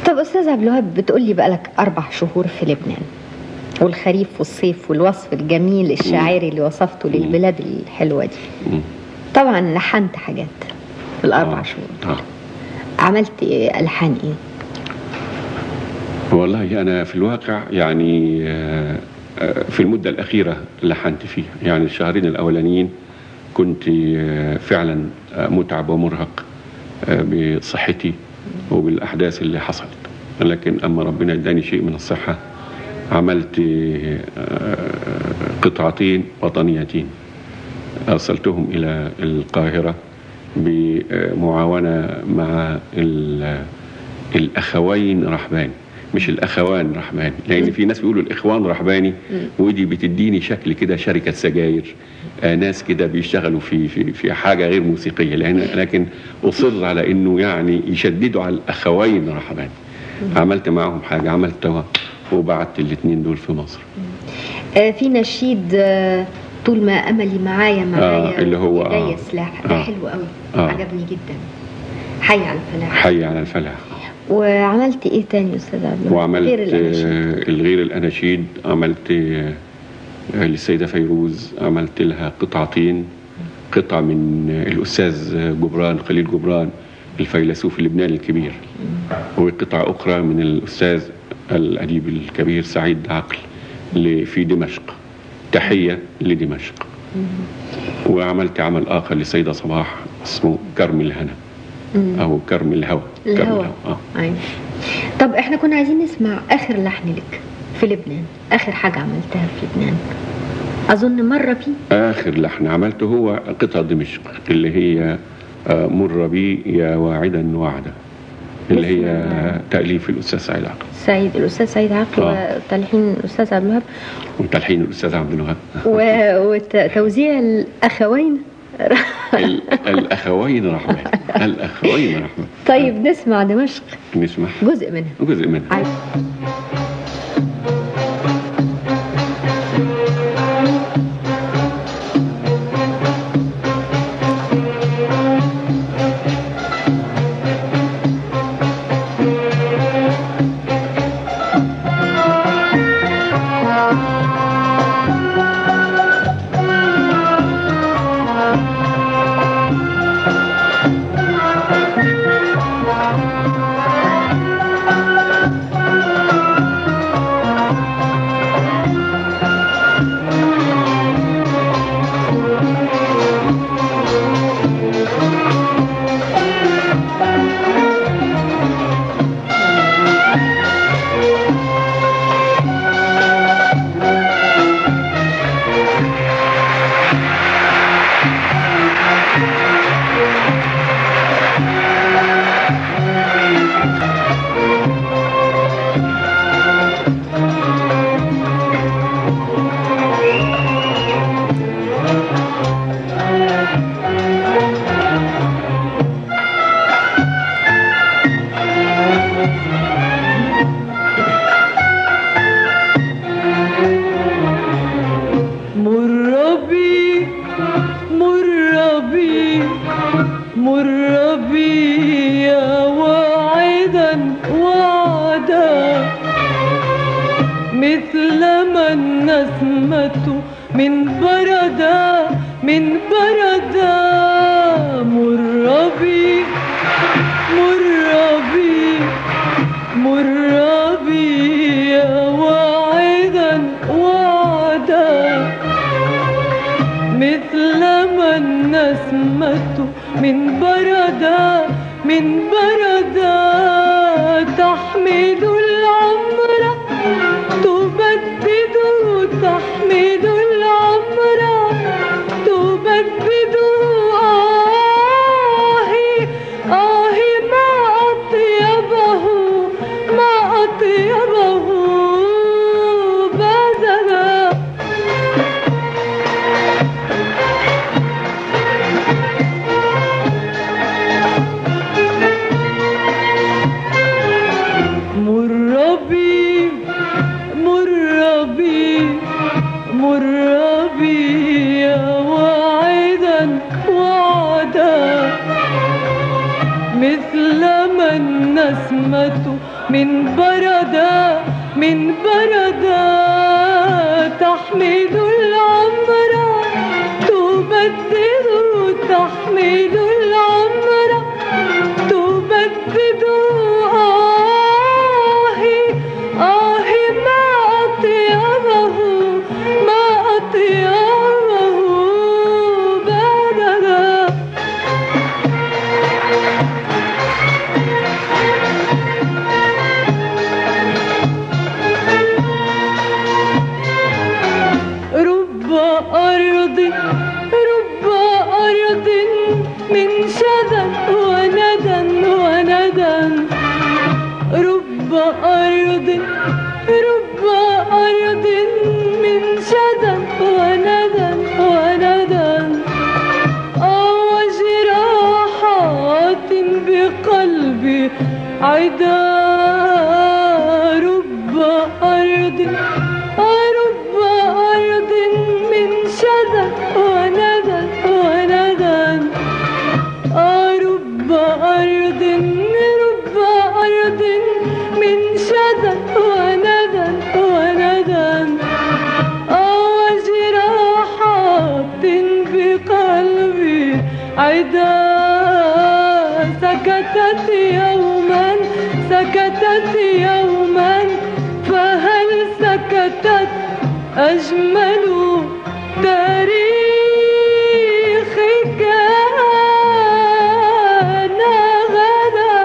طب استاذ عبد الوهاب بتقولي بقالك اربع شهور في لبنان والخريف والصيف والوصف الجميل الشاعري اللي وصفته للبلاد الحلوه دي مم. طبعا لحنت حاجات في الاربع آه. شهور آه. عملت إيه الحان ايه والله أنا في الواقع يعني آه، آه، في المدة الأخيرة لحنت فيها يعني الشهرين الأولانيين كنت آه، فعلا آه، متعب ومرهق آه، بصحتي وبالأحداث اللي حصلت لكن أما ربنا اداني شيء من الصحة عملت آه، قطعتين وطنيتين أرسلتهم إلى القاهرة بمعاونة مع ال- الأخوين رحباني مش الأخوان رحباني لأن في ناس بيقولوا الإخوان رحباني ودي بتديني شكل كده شركة سجاير آه، ناس كده بيشتغلوا في في في حاجة غير موسيقية لأن لكن أصر على إنه يعني يشددوا على الأخوين رحباني عملت معهم حاجة عملتها وبعت الاثنين دول في مصر آه في نشيد آه طول ما املي معايا معايا آه، اللي هو، ايديا آه. سلاح ده آه. حلو قوي آه. عجبني جدا حي على الفلاح حي على الفلاح وعملت ايه تاني يا استاذ عبد الوهاب؟ وعملت غير الأناشيد. آه، الغير الأناشيد عملت آه، آه، للسيدة فيروز عملت لها قطعتين قطعة من آه، الأستاذ جبران خليل جبران الفيلسوف اللبناني الكبير وقطعة أخرى من الأستاذ الأديب الكبير سعيد عقل ل- في دمشق تحية لدمشق وعملت عمل آخر للسيدة صباح اسمه كرم الهنا أو كرم الهوى كرم الهوى آه. أيوة. طب احنا كنا عايزين نسمع اخر لحن لك في لبنان اخر حاجه عملتها في لبنان اظن مره بي آخر لحن عملته هو قطعة دمشق اللي هي آه، مر بي يا واعدا وعدا اللي هي تأليف الأستاذ سعيد عقل سعيد الاستاذ سعيد عقل آه. وتلحين الاستاذ عبد الوهاب وتلحين الأستاذ عبد الوهاب و- وتوزيع الاخوين ال- الأخوين رحمة الأخوين رحمة طيب نسمع دمشق نسمع جزء منها جزء منها عايز. مر بي مر بي مر بي يا واعدا وعدا مثل ما النسمة من بردا من بردا مر بي مر بي مر بي يا واعدا وعدا مثل ما النسمة من بردا من بردا تحمد العمر تبدد تحمد العمر تبدد آهي آهي ما أطيبه ما أطيبه بدلا مر نسمته من بردا من بردا تحمل العمر تبدد تحمل العمر تبدد آهي آهي ما أطيبه ما أطيبه بددا رب أرض رب أرض من شذا وندى وندى رب أرض رب أرض من شذا وندى وندى أو جراحات بقلبي عدا رب أرض رب أرض من شذا وندى وندى رب أرض رب أرض من شذا وندى وندى وجراحات بقلبي عدا سكتت يوما سكتت يوما فهل سكتت أجمل تاريخ كان غدا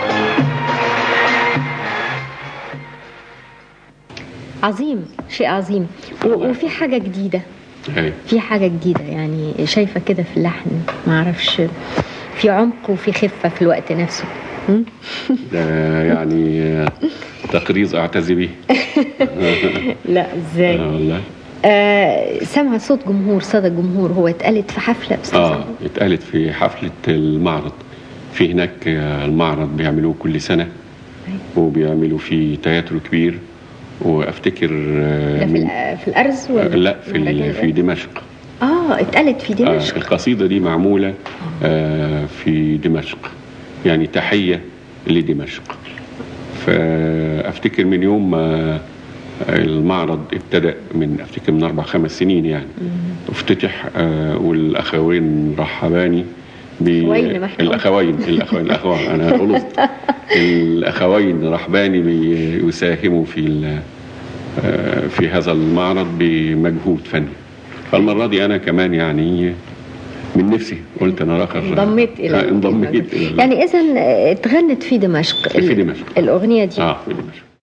عظيم شيء عظيم و- وفي حاجة جديدة أي. في حاجة جديدة يعني شايفة كده في اللحن ما اعرفش في عمق وفي خفة في الوقت نفسه م? ده يعني آه، تقريظ اعتز به لا ازاي آه والله آه سمع صوت جمهور صدى جمهور هو اتقالت في حفلة استاذ اه عمرو؟ اتقالت في حفلة المعرض في هناك آه، المعرض بيعملوه كل سنة وبيعملوا فيه تياترو كبير وافتكر آه، ده في, من الأ- في الارز ولا لا في ولا ال- كده؟ في دمشق اه اتقالت في آه دمشق القصيدة دي معمولة آه في دمشق يعني تحية لدمشق فافتكر من يوم ما المعرض ابتدأ من افتكر من اربع خمس سنين يعني افتتح آه والاخوين رحباني ب أخوين ما إحنا الاخوين الاخوين الاخوين انا خلصت الاخوين رحباني بيساهموا في ال- آه، في هذا المعرض بمجهود فني فالمرة دي أنا كمان يعني من نفسي قلت أنا راخر انضميت الى آه، انضميت إلى يعني اذا اتغنت في دمشق في دمشق. الاغنيه دي اه في دمشق